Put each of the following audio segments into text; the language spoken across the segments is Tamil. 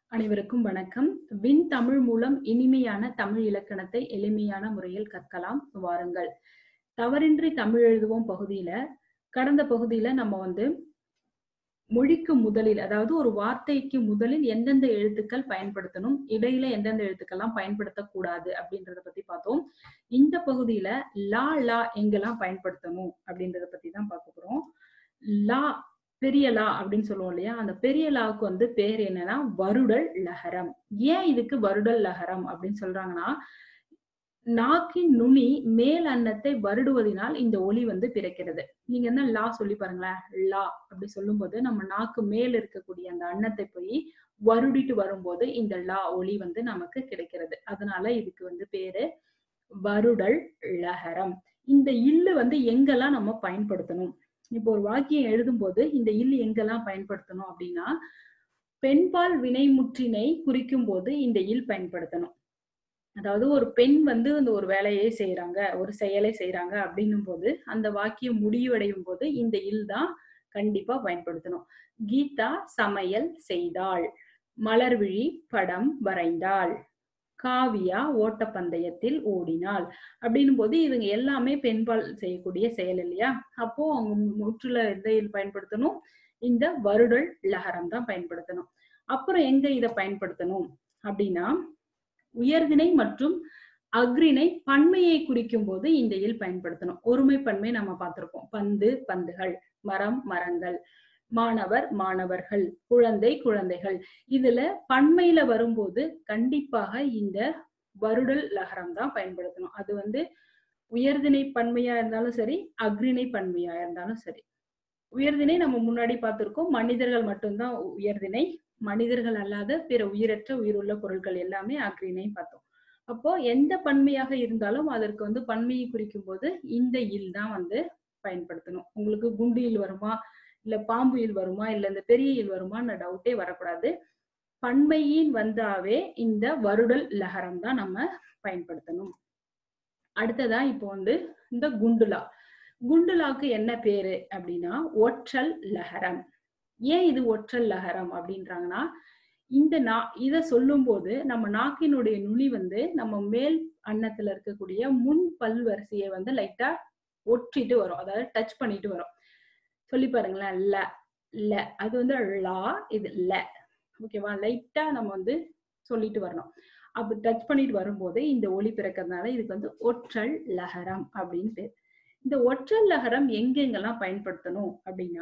அனைவருக்கும் வணக்கம் வின் தமிழ் மூலம் இனிமையான தமிழ் இலக்கணத்தை எளிமையான முறையில் கற்கலாம் வாருங்கள் தவறின்றி தமிழ் எழுதுவோம் பகுதியில கடந்த பகுதியில நம்ம வந்து மொழிக்கு முதலில் அதாவது ஒரு வார்த்தைக்கு முதலில் எந்தெந்த எழுத்துக்கள் பயன்படுத்தணும் இடையில எந்தெந்த எழுத்துக்கள்லாம் பயன்படுத்தக்கூடாது அப்படின்றத பத்தி பார்த்தோம் இந்த பகுதியில லா லா எங்கெல்லாம் பயன்படுத்தணும் அப்படின்றத பத்தி தான் பார்க்க போறோம் லா பெரிய லா அப்படின்னு சொல்லுவோம் இல்லையா அந்த பெரிய லாவுக்கு வந்து பேர் என்னன்னா வருடல் லகரம் ஏன் இதுக்கு வருடல் லகரம் அப்படின்னு சொல்றாங்கன்னா நாக்கின் நுனி மேல் அன்னத்தை வருடுவதனால் இந்த ஒலி வந்து பிறக்கிறது நீங்க என்ன லா சொல்லி பாருங்களேன் லா அப்படி சொல்லும்போது நம்ம நாக்கு மேல் இருக்கக்கூடிய அந்த அன்னத்தை போய் வருடிட்டு வரும்போது இந்த லா ஒலி வந்து நமக்கு கிடைக்கிறது அதனால இதுக்கு வந்து பேரு வருடல் லகரம் இந்த இல்லு வந்து எங்கெல்லாம் நம்ம பயன்படுத்தணும் இப்போ ஒரு வாக்கியம் எழுதும்போது இந்த இல் எங்கெல்லாம் பயன்படுத்தணும் அப்படின்னா பெண்பால் வினைமுற்றினை குறிக்கும் போது இந்த இல் பயன்படுத்தணும் அதாவது ஒரு பெண் வந்து அந்த ஒரு வேலையை செய்யறாங்க ஒரு செயலை செய்யறாங்க அப்படின்னும் போது அந்த வாக்கியம் முடிவடையும் போது இந்த இல் தான் கண்டிப்பா பயன்படுத்தணும் கீதா சமையல் செய்தாள் மலர்விழி படம் வரைந்தாள் காவியா ஓட்டப்பந்தயத்தில் ஓடினாள் அப்படின்னும் போது இவங்க எல்லாமே பெண்பால் செய்யக்கூடிய செயல் இல்லையா அப்போ அவங்க முற்றுல எந்த பயன்படுத்தணும் இந்த வருடல் லகரம் தான் பயன்படுத்தணும் அப்புறம் எங்க இதை பயன்படுத்தணும் அப்படின்னா உயர்திணை மற்றும் அக்ரிணை பன்மையை குறிக்கும் போது இந்த இல் பயன்படுத்தணும் ஒருமை பன்மை நம்ம பார்த்திருப்போம் பந்து பந்துகள் மரம் மரங்கள் மாணவர் மாணவர்கள் குழந்தை குழந்தைகள் இதுல பன்மையில வரும்போது கண்டிப்பாக இந்த வருடல் லகரம் தான் பயன்படுத்தணும் அது வந்து உயர்திணை பன்மையா இருந்தாலும் சரி அக்ரிணை பன்மையா இருந்தாலும் சரி உயர்திணை நம்ம முன்னாடி பார்த்திருக்கோம் மனிதர்கள் மட்டும்தான் உயர்திணை மனிதர்கள் அல்லாத பிற உயிரற்ற உயிருள்ள பொருட்கள் எல்லாமே அக்ரிணை பார்த்தோம் அப்போ எந்த பன்மையாக இருந்தாலும் அதற்கு வந்து பன்மையை குறிக்கும் போது இந்த இல் தான் வந்து பயன்படுத்தணும் உங்களுக்கு குண்டு இல் வருமா இல்ல பாம்பு இல் வருமா இல்ல இந்த பெரிய இல் வருமான்னு டவுட்டே வரக்கூடாது பன்மையின் வந்தாவே இந்த வருடல் லகரம் தான் நம்ம பயன்படுத்தணும் அடுத்ததா இப்போ வந்து இந்த குண்டுலா குண்டுலாக்கு என்ன பேரு அப்படின்னா ஒற்றல் லகரம் ஏன் இது ஒற்றல் லகரம் அப்படின்றாங்கன்னா இந்த நா இத சொல்லும் போது நம்ம நாக்கினுடைய நுனி வந்து நம்ம மேல் அன்னத்துல இருக்கக்கூடிய முன் பல் வரிசையை வந்து லைட்டா ஒற்றிட்டு வரும் அதாவது டச் பண்ணிட்டு வரும் சொல்லி பாருங்களேன் ல ல அது வந்து லா இது ல ஓகேவா லைட்டா நம்ம வந்து சொல்லிட்டு வரணும் அப்படி டச் பண்ணிட்டு வரும்போது இந்த ஒளி பிறக்கிறதுனால இதுக்கு வந்து ஒற்றல் லகரம் அப்படின்னு பேர் இந்த ஒற்றல் லகரம் எங்கெங்கெல்லாம் பயன்படுத்தணும் அப்படின்னா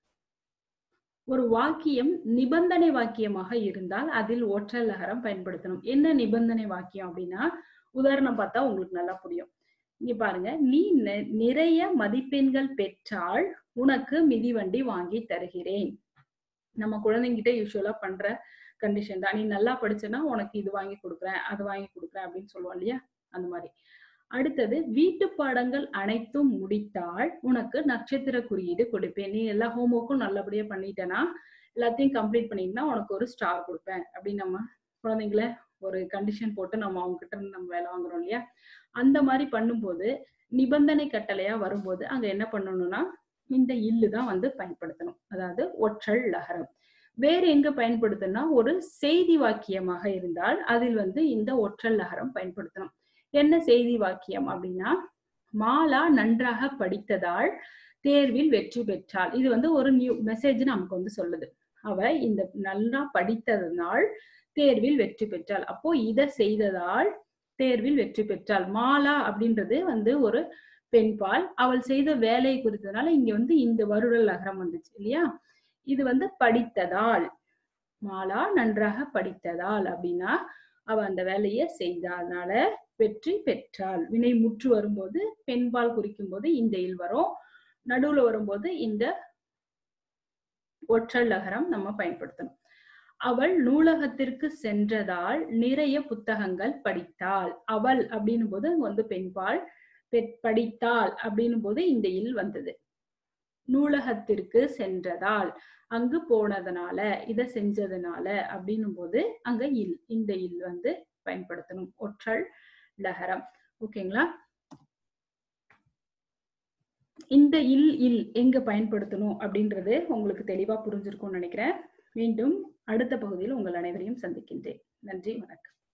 ஒரு வாக்கியம் நிபந்தனை வாக்கியமாக இருந்தால் அதில் ஒற்றல் லகரம் பயன்படுத்தணும் என்ன நிபந்தனை வாக்கியம் அப்படின்னா உதாரணம் பார்த்தா உங்களுக்கு நல்லா புரியும் இங்க பாருங்க நீ நிறைய மதிப்பெண்கள் பெற்றால் உனக்கு மிதிவண்டி வாங்கி தருகிறேன் நம்ம குழந்தைங்கிட்ட யூஸ்வலா பண்ற கண்டிஷன் தான் நீ நல்லா படிச்சனா உனக்கு இது வாங்கி கொடுக்குறேன் அது வாங்கி கொடுக்குறேன் அப்படின்னு சொல்லுவோம் இல்லையா அந்த மாதிரி அடுத்தது வீட்டு பாடங்கள் அனைத்தும் முடித்தால் உனக்கு நட்சத்திர குறியீடு கொடுப்பேன் நீ எல்லா ஹோம்ஒர்க்கும் நல்லபடியா பண்ணிட்டேன்னா எல்லாத்தையும் கம்ப்ளீட் பண்ணிட்டா உனக்கு ஒரு ஸ்டார் கொடுப்பேன் அப்படின்னு நம்ம குழந்தைங்கள ஒரு கண்டிஷன் போட்டு நம்ம அவங்க கிட்ட இருந்து நம்ம வேலை வாங்குறோம் இல்லையா அந்த மாதிரி பண்ணும்போது நிபந்தனை கட்டளையா வரும்போது அங்க என்ன பண்ணணும்னா இந்த இல்லு தான் வந்து பயன்படுத்தணும் அதாவது ஒற்றல் லகரம் வேற எங்க பயன்படுத்தணும்னா ஒரு செய்தி வாக்கியமாக இருந்தால் அதில் வந்து இந்த ஒற்றல் லகரம் பயன்படுத்தணும் என்ன செய்தி வாக்கியம் அப்படின்னா மாலா நன்றாக படித்ததால் தேர்வில் வெற்றி பெற்றாள் இது வந்து ஒரு நியூ மெசேஜ் நமக்கு வந்து சொல்லுது அவ இந்த நல்லா படித்ததனால் தேர்வில் வெற்றி பெற்றாள் அப்போ இதை செய்ததால் தேர்வில் வெற்றி பெற்றாள் மாலா அப்படின்றது வந்து ஒரு பெண்பால் அவள் செய்த வேலை குறித்ததுனால இங்க வந்து இந்த வருடல் அகரம் வந்துச்சு இல்லையா இது வந்து படித்ததால் மாலா நன்றாக படித்ததால் அப்படின்னா அவ அந்த வேலையை செய்ததுனால வெற்றி பெற்றாள் வினை முற்று வரும்போது பெண்பால் குறிக்கும் போது இந்த இல் வரும் நடுவுல வரும்போது இந்த ஒற்றல் லகரம் நம்ம பயன்படுத்தணும் அவள் நூலகத்திற்கு சென்றதால் நிறைய புத்தகங்கள் படித்தாள் அவள் அப்படின்னும் போது வந்து பெண்பால் படித்தாள் அப்படின்னும் போது இந்த இல் வந்தது நூலகத்திற்கு சென்றதால் அங்கு போனதுனால இத செஞ்சதுனால அப்படின்னும் போது அங்க இல் இந்த இல் வந்து பயன்படுத்தணும் ஒற்றல் லகரம் ஓகேங்களா இந்த இல் இல் எங்க பயன்படுத்தணும் அப்படின்றது உங்களுக்கு தெளிவா புரிஞ்சிருக்கும்னு நினைக்கிறேன் மீண்டும் அடுத்த பகுதியில் உங்கள் அனைவரையும் சந்திக்கின்றேன் நன்றி வணக்கம்